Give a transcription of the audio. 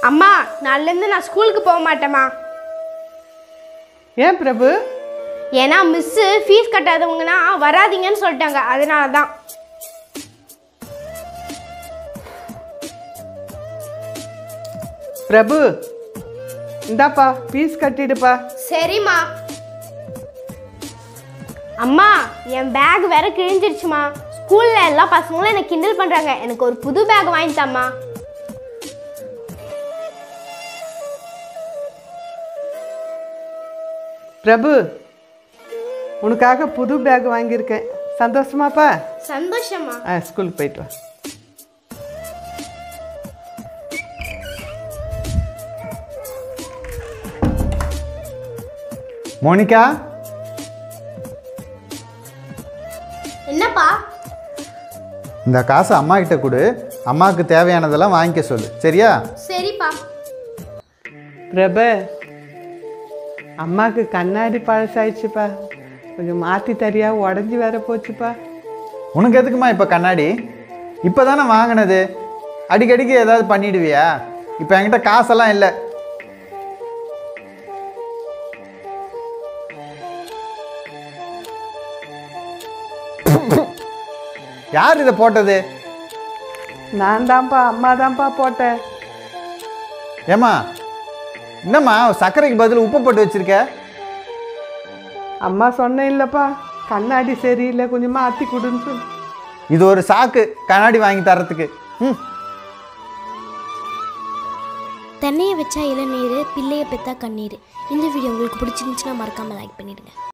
அம்மா நாளிலேருந்து நான் ஸ்கூலுக்கு போக மாட்டேம்மா ஏன் பிரபு ஏன்னா மிஸ்ஸு ஃபீஸ் கட்டாதவங்கன்னா வராதீங்கன்னு சொல்லிட்டாங்க அதனால தான் பிரபு இந்தாப்பா ஃபீஸ் கட்டிடுப்பா சரிம்மா அம்மா என் பேக் வேற கிழிஞ்சிருச்சுமா ஸ்கூல்ல எல்லா பசங்களும் எனக்கு கிண்டல் பண்றாங்க எனக்கு ஒரு புது பேக் வாங்கி தாம்மா பிரபு உனக்காக புது பேக் வாங்கியிருக்கேன் சந்தோஷமாப்பா சந்தோஷமா ஆ ஸ்கூலுக்கு போயிட்டு வா மோனிகா என்னப்பா இந்த காசை அம்மா கிட்ட கொடு அம்மாவுக்கு தேவையானதெல்லாம் வாங்கிக்க சொல்லு சரியா சரிப்பா பிரபு அம்மாவுக்கு கண்ணாடி பழசாயிடுச்சுப்பா கொஞ்சம் மாற்றி தரியா உடஞ்சி வேற போச்சுப்பா உனக்கு எதுக்குமா இப்போ கண்ணாடி இப்போ தானே வாங்கினது அடிக்கடிக்கு ஏதாவது பண்ணிடுவியா இப்போ என்கிட்ட காசெல்லாம் இல்லை யார் இதை போட்டது நான் தான்ப்பா அம்மா தான்ப்பா போட்டேன் ஏம்மா என்னம்மா சர்க்கரைக்கு பதில் உப்பு போட்டு வச்சிருக்க அம்மா சொன்னேன் இல்லைப்பா கண்ணாடி சரியில்லை கொஞ்சம் மாற்றி கொடுன்னு சொல்லி இது ஒரு சாக்கு கண்ணாடி வாங்கி தரத்துக்கு ம் தென்னையை வச்சா இளநீர் பிள்ளையை பெத்தா கண்ணீர் இந்த வீடியோ உங்களுக்கு பிடிச்சிருந்துச்சுன்னா மறக்காமல் லைக் பண்ணிடுங்க